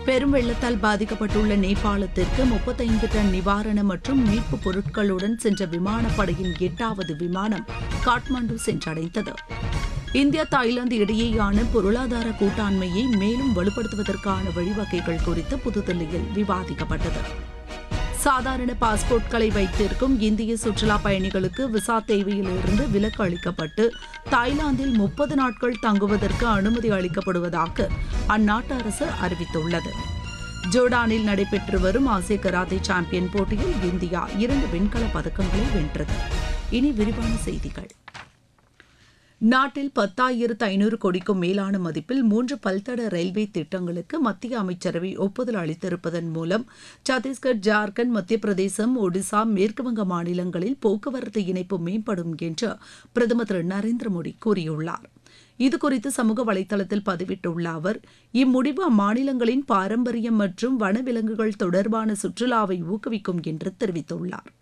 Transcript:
பெரும் வெள்ளத்தால் பாதிக்கப்பட்டுள்ள நேபாளத்திற்கு முப்பத்தைந்து டன் நிவாரண மற்றும் மீட்புப் பொருட்களுடன் சென்ற விமானப்படையின் எட்டாவது விமானம் காட்மாண்டு சென்றடைந்தது இந்தியா தாய்லாந்து இடையேயான பொருளாதார கூட்டாண்மையை மேலும் வலுப்படுத்துவதற்கான வழிவகைகள் குறித்து புதுதில்லியில் விவாதிக்கப்பட்டது சாதாரண பாஸ்போர்ட்களை வைத்திருக்கும் இந்திய சுற்றுலா பயணிகளுக்கு விசா தேவையிலிருந்து விலக்கு அளிக்கப்பட்டு தாய்லாந்தில் முப்பது நாட்கள் தங்குவதற்கு அனுமதி அளிக்கப்படுவதாக அந்நாட்டு அரசு அறிவித்துள்ளது ஜோர்டானில் நடைபெற்று வரும் ஆசிய கராத்தே சாம்பியன் போட்டியில் இந்தியா இரண்டு வெண்கலப் பதக்கங்களை வென்றது இனி விரிவான செய்திகள் நாட்டில் பத்தாயிரத்து ஐநூறு கோடிக்கும் மேலான மதிப்பில் மூன்று பல்தட ரயில்வே திட்டங்களுக்கு மத்திய அமைச்சரவை ஒப்புதல் அளித்திருப்பதன் மூலம் சத்தீஸ்கர் ஜார்க்கண்ட் மத்திய பிரதேசம் ஒடிசா மேற்குவங்க மாநிலங்களில் போக்குவரத்து இணைப்பு மேம்படும் என்று பிரதமர் திரு நரேந்திர மோடி கூறியுள்ளார் இதுகுறித்து சமூக வலைதளத்தில் பதிவிட்டுள்ள அவர் இம்முடிவு அம்மாநிலங்களின் பாரம்பரியம் மற்றும் வனவிலங்குகள் தொடர்பான சுற்றுலாவை ஊக்குவிக்கும் என்று தெரிவித்துள்ளார்